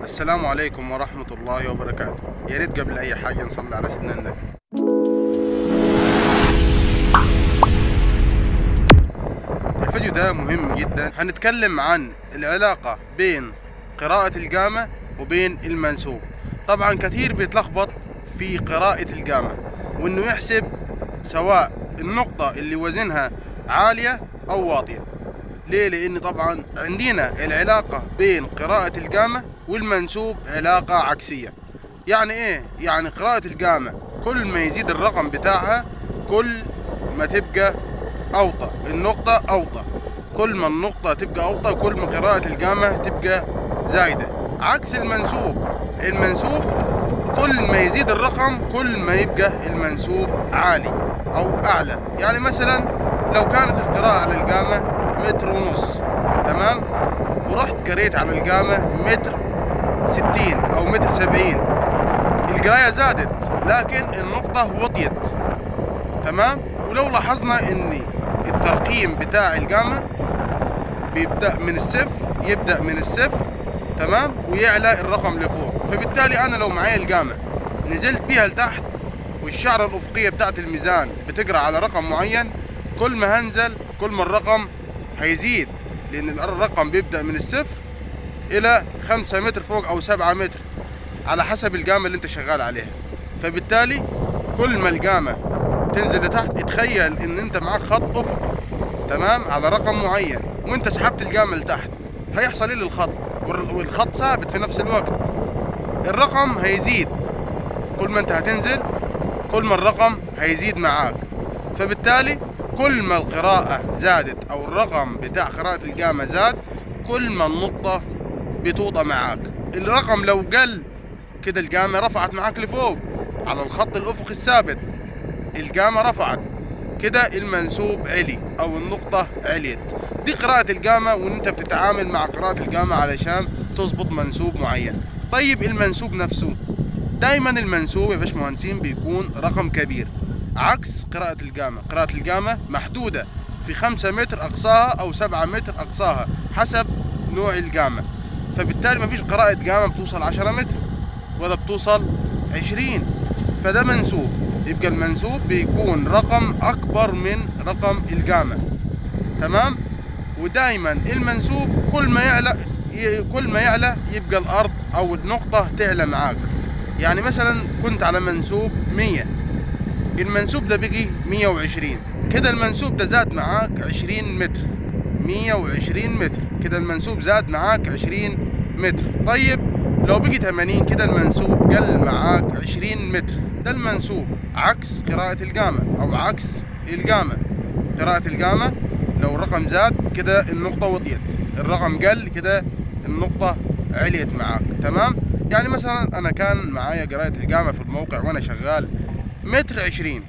السلام عليكم ورحمة الله وبركاته يا ريت قبل أي حاجة نصلي على سيدنا النبي الفيديو ده مهم جدا هنتكلم عن العلاقة بين قراءة الجامة وبين المنسوب طبعا كثير بيتلخبط في قراءة الجامة وانه يحسب سواء النقطة اللي وزنها عالية او واطية ليه لان طبعا عندنا العلاقة بين قراءة الجامة والمنسوب علاقة عكسية يعني ايه يعني قراءة الجامة كل ما يزيد الرقم بتاعها كل ما تبقى اوطى النقطة اوطى كل ما النقطة تبقى اوطى كل ما قراءة الجامة تبقى زايدة عكس المنسوب المنسوب كل ما يزيد الرقم كل ما يبقى المنسوب عالي او اعلى يعني مثلا لو كانت القراءة على الجامة متر ونص تمام ورحت قريت على الجامة متر ستين او متر سبعين القراية زادت لكن النقطة وطيت تمام ولو لاحظنا ان الترقيم بتاع الجامة بيبدأ من الصفر يبدأ من الصفر تمام ويعلى الرقم لفوق فبالتالي انا لو معايا الجامة نزلت بيها لتحت والشعرة الأفقية بتاعت الميزان بتقرأ على رقم معين كل ما هنزل كل ما الرقم هيزيد لأن الرقم بيبدأ من الصفر إلى خمسة متر فوق أو سبعة متر على حسب الجامة اللي أنت شغال عليها فبالتالي كل ما الجامة تنزل لتحت اتخيل إن أنت معاك خط أفقي تمام على رقم معين وأنت سحبت الجامة لتحت هيحصل إيه للخط والخط ثابت في نفس الوقت الرقم هيزيد كل ما انت هتنزل كل ما الرقم هيزيد معاك فبالتالي كل ما القراءة زادت او الرقم بتاع قراءة الجامة زاد كل ما النقطة بتوطى معاك الرقم لو قل كده الجامة رفعت معاك لفوق على الخط الافقي الثابت الجامة رفعت كده المنسوب علي او النقطة عليت دي قراءة الجامة وان انت بتتعامل مع قراءة الجامة علشان تظبط منسوب معين طيب المنسوب نفسه دايما المنسوب يا باشمهندسين بيكون رقم كبير عكس قراءة الجامة قراءة الجامة محدودة في خمسة متر أقصاها أو سبعة متر أقصاها حسب نوع الجامة فبالتالي مفيش قراءة جامة بتوصل عشرة متر ولا بتوصل عشرين فده منسوب يبقى المنسوب بيكون رقم أكبر من رقم الجامة تمام ودايما المنسوب كل ما يعلى كل ما يعلى يبقى الأرض أو النقطة تعلى معاك يعني مثلا كنت على منسوب 100 المنسوب ده بقي 120 كده المنسوب ده زاد معاك 20 متر 120 متر كده المنسوب زاد معاك 20 متر طيب لو بقي 80 كده المنسوب قل معاك 20 متر ده المنسوب عكس قراءة الجامة أو عكس الجامة قراءة الجامة لو الرقم زاد كده النقطة وطيت الرقم قل كده النقطة عليت معاك تمام يعني مثلا انا كان معايا قراية الجامة في الموقع وانا شغال متر عشرين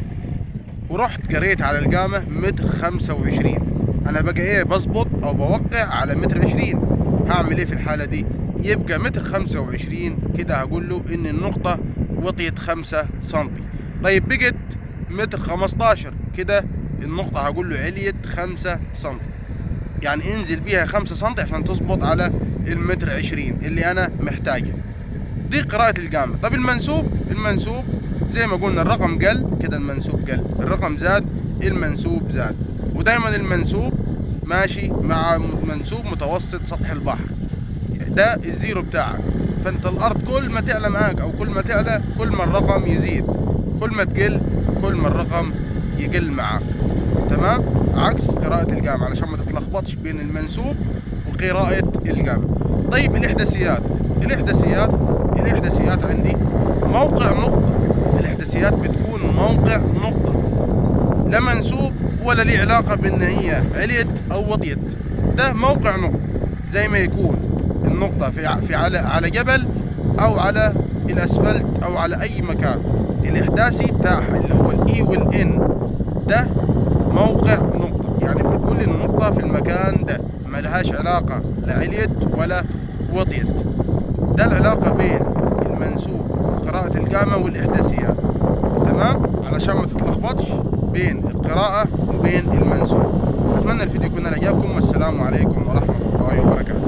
ورحت قريت على الجامة متر خمسة وعشرين انا بقى ايه بظبط او بوقع على متر عشرين هعمل ايه في الحالة دي يبقى متر خمسة وعشرين كده هقول له ان النقطة وطيت خمسة سنتي طيب بقت متر خمستاشر كده النقطة هقول له عليت خمسة سنتي يعني انزل بيها خمسة سنتي عشان تظبط على المتر عشرين اللي انا محتاجه دي قراءة الجامة طب المنسوب المنسوب زي ما قلنا الرقم قل كده المنسوب قل الرقم زاد المنسوب زاد ودايما المنسوب ماشي مع منسوب متوسط سطح البحر ده الزيرو بتاعك فانت الارض كل ما تعلى معاك او كل ما تعلى كل ما الرقم يزيد كل ما تقل كل ما الرقم يقل معاك تمام عكس قراءة الجامعة علشان ما تتلخبطش بين المنسوب وقراءة الجامعة طيب الإحداثيات الإحداثيات الإحداثيات عندي موقع نقطة الإحداثيات بتكون موقع نقطة لا منسوب ولا ليه علاقة بأن هي عليت أو وطيت ده موقع نقطة زي ما يكون النقطة في في على على جبل أو على الأسفلت أو على أي مكان الإحداثي بتاعها اللي هو الإي والإن ده موقع نقطة يعني بتقول النقطة في المكان ده ملهاش علاقة لا عليت ولا وطيت ده العلاقة بين المنسوب قراءة الجامة والإحداثيات تمام علشان ما تتلخبطش بين القراءة وبين المنسوب أتمنى الفيديو يكون عجبكم والسلام عليكم ورحمة الله وبركاته